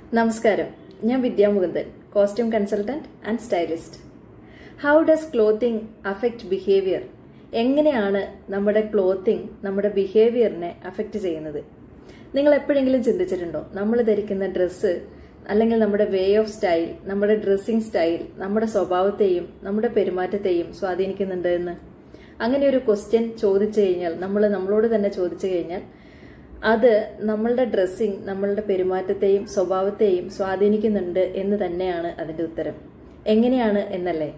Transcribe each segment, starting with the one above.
നമസ്കാരം ഞാൻ Vidya Mukundan costume consultant and stylist how does clothing affect behaviour എങ്ങനെയാണ് നമ്മുടെ ക്ലോത്തിങ് നമ്മുടെ ബിഹേവിയറിനെ അഫക്റ്റ് ചെയ്യുന്നത് നിങ്ങൾ എപ്പോഴെങ്കിലും ചിന്തിച്ചിട്ടുണ്ടോ നമ്മൾ ധരിക്കുന്ന ഡ്രസ്സ് അല്ലെങ്കിൽ നമ്മുടെ വേ ഓഫ് സ്റ്റൈൽ നമ്മുടെ ഡ്രസ്സിംഗ് സ്റ്റൈൽ നമ്മുടെ സ്വഭാവത്തെയും നമ്മുടെ പെരുമാറ്റത്തെയും സ്വാധീനിക്കുന്നുണ്ട് എന്ന് അങ്ങനെ ഒരു ക്വസ്റ്റ്യൻ ചോദിച്ചു കഴിഞ്ഞാൽ നമ്മൾ നമ്മളോട് തന്നെ ചോദിച്ചു കഴിഞ്ഞാൽ അത് നമ്മളുടെ ഡ്രസ്സിംഗ് നമ്മളുടെ പെരുമാറ്റത്തെയും സ്വഭാവത്തെയും സ്വാധീനിക്കുന്നുണ്ട് എന്ന് തന്നെയാണ് അതിന്റെ ഉത്തരം എങ്ങനെയാണ് എന്നല്ലേ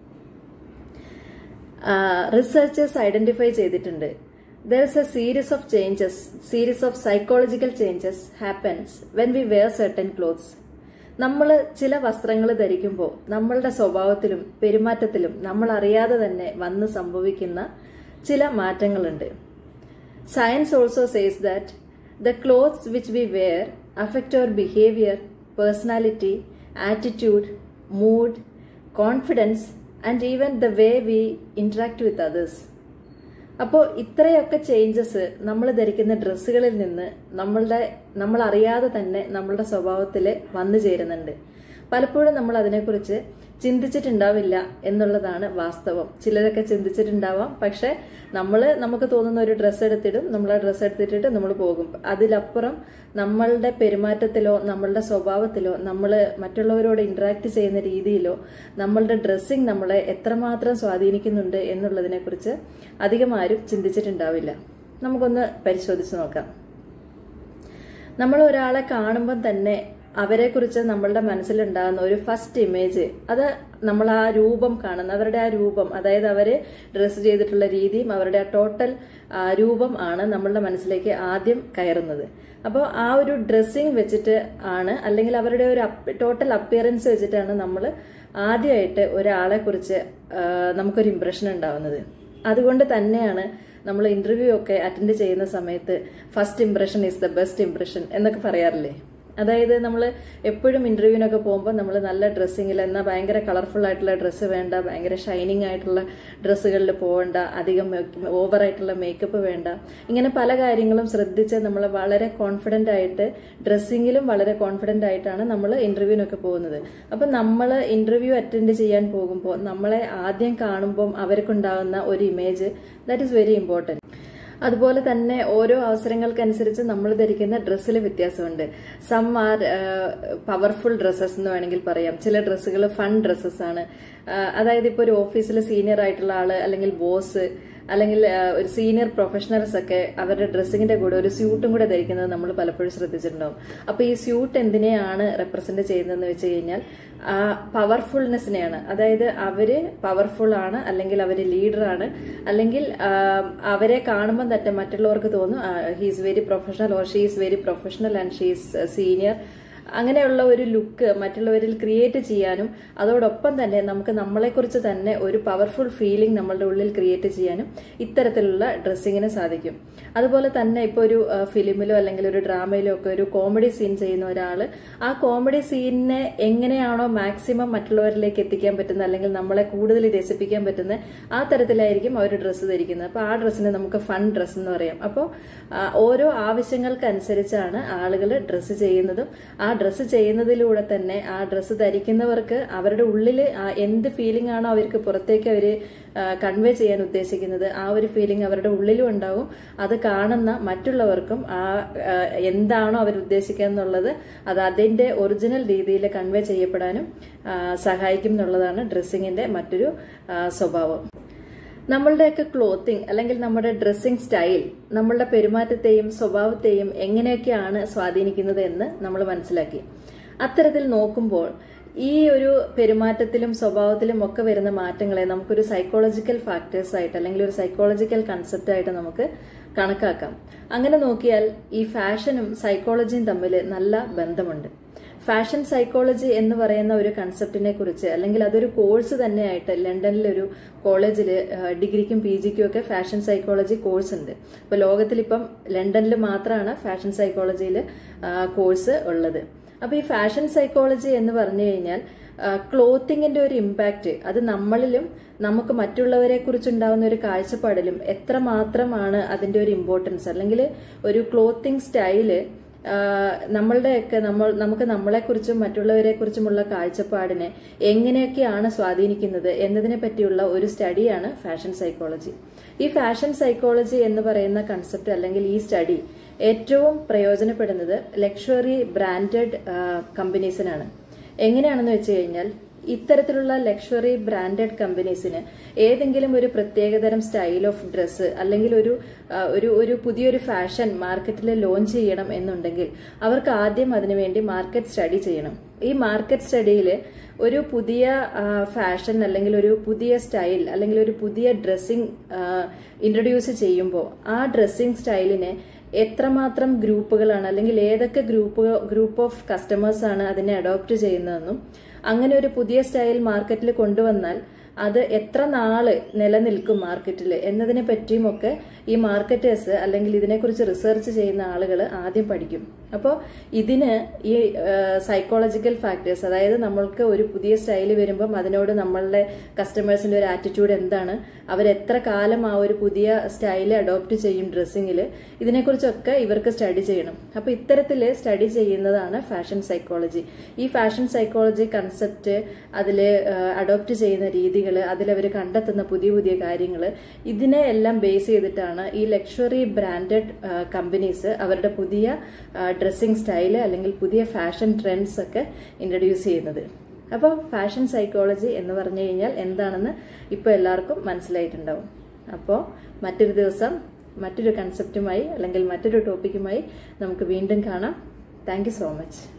റിസർച്ചേഴ്സ് ഐഡന്റിഫൈ ചെയ്തിട്ടുണ്ട് there is a series of changes series of psychological changes happens when we wear certain clothes നമ്മൾ ചില വസ്ത്രങ്ങൾ ധരിക്കുമ്പോൾ നമ്മളുടെ സ്വഭാവത്തിലും പെരുമാറ്റത്തിലും നമ്മൾ അറിയാതെ തന്നെ വന്ന് സംഭവിക്കുന്ന ചില മാറ്റങ്ങളുണ്ട് Science also says that the clothes which we wear affect our behavior, personality, attitude, mood, confidence, and even the way we interact with others. അപ്പോൾ ഇത്രയൊക്കെ ചേഞ്ചസ് നമ്മൾ ധരിക്കുന്ന ഡ്രസ്സുകളിൽ നിന്ന് നമ്മളുടെ നമ്മൾ അറിയാതെ തന്നെ നമ്മളുടെ സ്വഭാവത്തിൽ വന്നു ചേരുന്നുണ്ട് പലപ്പോഴും നമ്മൾ അതിനെക്കുറിച്ച് ചിന്തിച്ചിട്ടുണ്ടാവില്ല എന്നുള്ളതാണ് വാസ്തവം ചിലരൊക്കെ ചിന്തിച്ചിട്ടുണ്ടാവാം പക്ഷെ നമ്മൾ നമുക്ക് തോന്നുന്ന ഒരു ഡ്രസ്സ് എടുത്തിടും നമ്മൾ ആ ഡ്രസ്സ് എടുത്തിട്ടിട്ട് നമ്മൾ പോകും അതിലപ്പുറം നമ്മളുടെ പെരുമാറ്റത്തിലോ നമ്മളുടെ സ്വഭാവത്തിലോ നമ്മൾ മറ്റുള്ളവരോട് ഇന്ററാക്ട് ചെയ്യുന്ന രീതിയിലോ നമ്മളുടെ ഡ്രസ്സിങ് നമ്മളെ എത്രമാത്രം സ്വാധീനിക്കുന്നുണ്ട് എന്നുള്ളതിനെക്കുറിച്ച് അധികം ആരും ചിന്തിച്ചിട്ടുണ്ടാവില്ല നമുക്കൊന്ന് പരിശോധിച്ച് നോക്കാം നമ്മൾ ഒരാളെ കാണുമ്പോൾ തന്നെ അവരെക്കുറിച്ച് നമ്മളുടെ മനസ്സിലുണ്ടാകുന്ന ഒരു ഫസ്റ്റ് ഇമേജ് അത് നമ്മൾ ആ രൂപം കാണുന്ന അവരുടെ ആ രൂപം അതായത് അവര് ഡ്രസ്സ് ചെയ്തിട്ടുള്ള രീതിയും അവരുടെ ആ ടോട്ടൽ രൂപം ആണ് നമ്മളുടെ മനസ്സിലേക്ക് ആദ്യം കയറുന്നത് അപ്പോൾ ആ ഒരു ഡ്രസ്സിങ് വെച്ചിട്ട് ആണ് അല്ലെങ്കിൽ അവരുടെ ഒരു ടോട്ടൽ അപ്പിയറൻസ് വെച്ചിട്ടാണ് നമ്മൾ ആദ്യമായിട്ട് ഒരാളെ കുറിച്ച് നമുക്കൊരു ഇമ്പ്രഷൻ ഉണ്ടാവുന്നത് അതുകൊണ്ട് തന്നെയാണ് നമ്മൾ ഇന്റർവ്യൂ ഒക്കെ അറ്റൻഡ് ചെയ്യുന്ന സമയത്ത് first impression is the best impression എന്നൊക്കെ പറയാറില്ലേ അതായത് നമ്മൾ എപ്പോഴും ഇന്റർവ്യൂവിനൊക്കെ പോകുമ്പോൾ നമ്മൾ നല്ല ഡ്രസ്സിങ്ങിൽ എന്നാൽ ഭയങ്കര കളർഫുൾ ആയിട്ടുള്ള ഡ്രസ്സ് വേണ്ട ഭയങ്കര ഷൈനിങ് ആയിട്ടുള്ള ഡ്രസ്സുകളിൽ പോകണ്ട അധികം ഓവർ ആയിട്ടുള്ള മേക്കപ്പ് വേണ്ട ഇങ്ങനെ പല കാര്യങ്ങളും ശ്രദ്ധിച്ച് നമ്മൾ വളരെ കോൺഫിഡന്റ് ആയിട്ട് ഡ്രസ്സിങ്ങിലും വളരെ കോൺഫിഡന്റ് ആയിട്ടാണ് നമ്മൾ ഇന്റർവ്യൂവിനൊക്കെ പോകുന്നത് അപ്പം നമ്മൾ ഇന്റർവ്യൂ അറ്റൻഡ് ചെയ്യാൻ പോകുമ്പോൾ നമ്മളെ ആദ്യം കാണുമ്പോൾ അവർക്കുണ്ടാകുന്ന ഒരു image that is very important അതുപോലെ തന്നെ ഓരോ അവസരങ്ങൾക്കനുസരിച്ച് നമ്മൾ ധരിക്കുന്ന ഡ്രസ്സിൽ വ്യത്യാസമുണ്ട് സം ആർ പവർഫുൾ ഡ്രസ്സസ് എന്ന് വേണമെങ്കിൽ പറയാം ചില ഡ്രസ്സുകൾ ഫൺ ഡ്രസ്സസ് ആണ് അതായത് ഇപ്പോൾ ഒരു ഓഫീസിൽ സീനിയർ ആയിട്ടുള്ള ആള് അല്ലെങ്കിൽ ബോസ് അല്ലെങ്കിൽ ഒരു സീനിയർ പ്രൊഫഷണൽസ് ഒക്കെ അവരുടെ ഡ്രസ്സിങ്ങിന്റെ കൂടെ ഒരു സ്യൂട്ടും കൂടെ ധരിക്കുന്നത് നമ്മൾ പലപ്പോഴും ശ്രദ്ധിച്ചിട്ടുണ്ടാവും അപ്പൊ ഈ സ്യൂട്ട് എന്തിനെയാണ് റെപ്രസെന്റ് ചെയ്യുന്നതെന്ന് വെച്ച് കഴിഞ്ഞാൽ ആ പവർഫുൾനെസ്സിനെയാണ് അതായത് അവര് പവർഫുൾ ആണ് അല്ലെങ്കിൽ അവര് ലീഡറാണ് അല്ലെങ്കിൽ അവരെ കാണുമ്പോൾ തന്നെ മറ്റുള്ളവർക്ക് തോന്നും he's very professional or she is very professional and she is senior അങ്ങനെയുള്ള ഒരു ലുക്ക് മറ്റുള്ളവരിൽ ക്രിയേറ്റ് ചെയ്യാനും അതോടൊപ്പം തന്നെ നമുക്ക് നമ്മളെക്കുറിച്ച് തന്നെ ഒരു പവർഫുൾ ഫീലിംഗ് നമ്മളുടെ ഉള്ളിൽ ക്രിയേറ്റ് ചെയ്യാനും ഇത്തരത്തിലുള്ള ഡ്രസ്സിങ്ങിന് സാധിക്കും അതുപോലെ തന്നെ ഇപ്പോൾ ഒരു ഫിലിമിലോ അല്ലെങ്കിൽ ഒരു ഡ്രാമയിലോ ഒക്കെ ഒരു കോമഡി സീൻ ചെയ്യുന്ന ഒരാൾ ആ കോമഡി സീനിനെ എങ്ങനെയാണോ മാക്സിമം മറ്റുള്ളവരിലേക്ക് എത്തിക്കാൻ പറ്റുന്നത് അല്ലെങ്കിൽ നമ്മളെ കൂടുതൽ രസിപ്പിക്കാൻ പറ്റുന്ന ആ തരത്തിലായിരിക്കും അവർ ഡ്രസ്സ് ധരിക്കുന്നത് അപ്പോൾ ആ ഡ്രസ്സിനെ നമുക്ക് ഫൺ ഡ്രസ്സ് എന്ന് പറയാം അപ്പോൾ ഓരോ ആവശ്യങ്ങൾക്കനുസരിച്ചാണ് ആളുകൾ ഡ്രസ്സ് ചെയ്യുന്നതും ആ ഡ്രസ്സ് ചെയ്യുന്നതിലൂടെ തന്നെ ആ ഡ്രസ്സ് ധരിക്കുന്നവർക്ക് അവരുടെ ഉള്ളിൽ എന്ത് ഫീലിംഗ് ആണോ അവർക്ക് പുറത്തേക്ക് അവർ കൺവേ ചെയ്യാൻ ഉദ്ദേശിക്കുന്നത് ആ ഒരു ഫീലിംഗ് അവരുടെ ഉള്ളിലും ഉണ്ടാവും അത് കാണുന്ന മറ്റുള്ളവർക്കും ആ എന്താണോ അവർ ഉദ്ദേശിക്കുക എന്നുള്ളത് അത് അതിന്റെ ഒറിജിനൽ രീതിയിൽ കൺവേ ചെയ്യപ്പെടാനും സഹായിക്കും എന്നുള്ളതാണ് ഡ്രസ്സിങ്ങിന്റെ മറ്റൊരു സ്വഭാവം നമ്മളുടെയൊക്കെ ക്ലോത്തിങ് അല്ലെങ്കിൽ നമ്മുടെ ഡ്രസ്സിംഗ് സ്റ്റൈൽ നമ്മളുടെ പെരുമാറ്റത്തെയും സ്വഭാവത്തെയും എങ്ങനെയൊക്കെയാണ് സ്വാധീനിക്കുന്നത് എന്ന് നമ്മൾ മനസ്സിലാക്കി അത്തരത്തിൽ നോക്കുമ്പോൾ ഈ ഒരു പെരുമാറ്റത്തിലും സ്വഭാവത്തിലും ഒക്കെ വരുന്ന മാറ്റങ്ങളെ നമുക്കൊരു സൈക്കോളജിക്കൽ ഫാക്ടേഴ്സ് ആയിട്ട് അല്ലെങ്കിൽ ഒരു സൈക്കോളജിക്കൽ കൺസെപ്റ്റ് ആയിട്ട് നമുക്ക് കണക്കാക്കാം അങ്ങനെ നോക്കിയാൽ ഈ ഫാഷനും സൈക്കോളജിയും തമ്മിൽ നല്ല ബന്ധമുണ്ട് ഫാഷൻ സൈക്കോളജി എന്ന് പറയുന്ന ഒരു കൺസെപ്റ്റിനെ കുറിച്ച് അല്ലെങ്കിൽ അതൊരു കോഴ്സ് തന്നെയായിട്ട് ലണ്ടനിലൊരു കോളേജിൽ ഡിഗ്രിക്കും പി ജിക്കും ഒക്കെ ഫാഷൻ സൈക്കോളജി കോഴ്സ് ഉണ്ട് അപ്പോൾ ലോകത്തിലിപ്പം ലണ്ടനിൽ മാത്രമാണ് ഫാഷൻ സൈക്കോളജിയിൽ കോഴ്സ് ഉള്ളത് അപ്പോൾ ഈ ഫാഷൻ സൈക്കോളജി എന്ന് പറഞ്ഞു കഴിഞ്ഞാൽ ക്ലോത്തിങ്ങിന്റെ ഒരു ഇമ്പാക്റ്റ് അത് നമ്മളിലും നമുക്ക് മറ്റുള്ളവരെ കുറിച്ചുണ്ടാവുന്ന ഒരു കാഴ്ചപ്പാടിലും എത്രമാത്രമാണ് അതിന്റെ ഒരു ഇമ്പോർട്ടൻസ് അല്ലെങ്കിൽ ഒരു ക്ലോത്തിങ് സ്റ്റൈല് നമ്മളുടെയൊക്കെ നമ്മൾ നമുക്ക് നമ്മളെക്കുറിച്ചും മറ്റുള്ളവരെ കുറിച്ചുമുള്ള കാഴ്ചപ്പാടിനെ എങ്ങനെയൊക്കെയാണ് സ്വാധീനിക്കുന്നത് എന്നതിനെ പറ്റിയുള്ള ഒരു സ്റ്റഡിയാണ് ഫാഷൻ സൈക്കോളജി ഈ ഫാഷൻ സൈക്കോളജി എന്ന് പറയുന്ന കൺസെപ്റ്റ് അല്ലെങ്കിൽ ഈ സ്റ്റഡി ഏറ്റവും പ്രയോജനപ്പെടുന്നത് ലക്ഷറി ബ്രാൻഡഡ് കമ്പനീസിനാണ് എങ്ങനെയാണെന്ന് വെച്ച് കഴിഞ്ഞാൽ ഇത്തരത്തിലുള്ള ലക്ഷറി ബ്രാൻഡഡ് കമ്പനീസിന് ഏതെങ്കിലും ഒരു പ്രത്യേകതരം സ്റ്റൈൽ ഓഫ് ഡ്രസ്സ് അല്ലെങ്കിൽ ഒരു ആ, ഒരു ഒരു പുതിയൊരു ഫാഷൻ മാർക്കറ്റിൽ ലോഞ്ച് ചെയ്യണം എന്നുണ്ടെങ്കിൽ അവർക്ക് ആദ്യം അതിനുവേണ്ടി മാർക്കറ്റ് സ്റ്റഡി ചെയ്യണം ഈ മാർക്കറ്റ് സ്റ്റഡിയിൽ ഒരു പുതിയ ഫാഷൻ അല്ലെങ്കിൽ ഒരു പുതിയ സ്റ്റൈൽ അല്ലെങ്കിൽ ഒരു പുതിയ ഡ്രസ്സിംഗ് ഇൻട്രൊഡ്യൂസ് ചെയ്യുമ്പോൾ ആ ഡ്രസ്സിംഗ് സ്റ്റൈലിനെ എത്രമാത്രം ഗ്രൂപ്പുകളാണ് അല്ലെങ്കിൽ ഏതൊക്കെ ഗ്രൂപ്പ് ഗ്രൂപ്പ് ഓഫ് കസ്റ്റമേഴ്സ് ആണ് അതിനെ അഡോപ്റ്റ് ചെയ്യുന്നതെന്നും അങ്ങനെ ഒരു പുതിയ സ്റ്റൈൽ മാർക്കറ്റിൽ കൊണ്ടുവന്നാൽ അത് എത്ര നാള് നിലനിൽക്കും മാർക്കറ്റിൽ എന്നതിനെ പറ്റിയുമൊക്കെ ഈ മാർക്കറ്റേഴ്സ് അല്ലെങ്കിൽ ഇതിനെക്കുറിച്ച് റിസർച്ച് ചെയ്യുന്ന ആളുകൾ ആദ്യം പഠിക്കും അപ്പോൾ ഇതിന് ഈ സൈക്കോളജിക്കൽ ഫാക്ടേഴ്സ് അതായത് നമ്മൾക്ക് ഒരു പുതിയ സ്റ്റൈൽ വരുമ്പം അതിനോട് നമ്മളുടെ കസ്റ്റമേഴ്സിന്റെ ഒരു ആറ്റിറ്റ്യൂഡ് എന്താണ് അവരെത്ര കാലം ആ ഒരു പുതിയ സ്റ്റൈൽ അഡോപ്റ്റ് ചെയ്യും ഡ്രസ്സിങ്ങിൽ ഇതിനെക്കുറിച്ചൊക്കെ ഇവർക്ക് സ്റ്റഡി ചെയ്യണം അപ്പോൾ ഇത്തരത്തിൽ സ്റ്റഡി ചെയ്യുന്നതാണ് ഫാഷൻ സൈക്കോളജി ഈ ഫാഷൻ സൈക്കോളജി കൺസെപ്റ്റ് അതിൽ അഡോപ്റ്റ് ചെയ്യുന്ന രീതികൾ അതിലവർ കണ്ടെത്തുന്ന പുതിയ പുതിയ കാര്യങ്ങൾ ഇതിനെ എല്ലാം ബേസ് ചെയ്തിട്ടാണ് ഈ ലക്ഷറി ബ്രാൻഡഡ് കമ്പനീസ് അവരുടെ പുതിയ ഡ്രസ്സിംഗ് സ്റ്റൈല് അല്ലെങ്കിൽ പുതിയ ഫാഷൻ ട്രെൻഡ്സ് ഒക്കെ ഇൻട്രൊഡ്യൂസ് ചെയ്യുന്നത് അപ്പോൾ ഫാഷൻ സൈക്കോളജി എന്ന് പറഞ്ഞു കഴിഞ്ഞാൽ എന്താണെന്ന് ഇപ്പോൾ എല്ലാവർക്കും മനസ്സിലായിട്ടുണ്ടാവും അപ്പോൾ മറ്റൊരു ദിവസം മറ്റൊരു കൺസെപ്റ്റുമായി അല്ലെങ്കിൽ മറ്റൊരു ടോപ്പിക്കുമായി നമുക്ക് വീണ്ടും കാണാം താങ്ക് സോ മച്ച്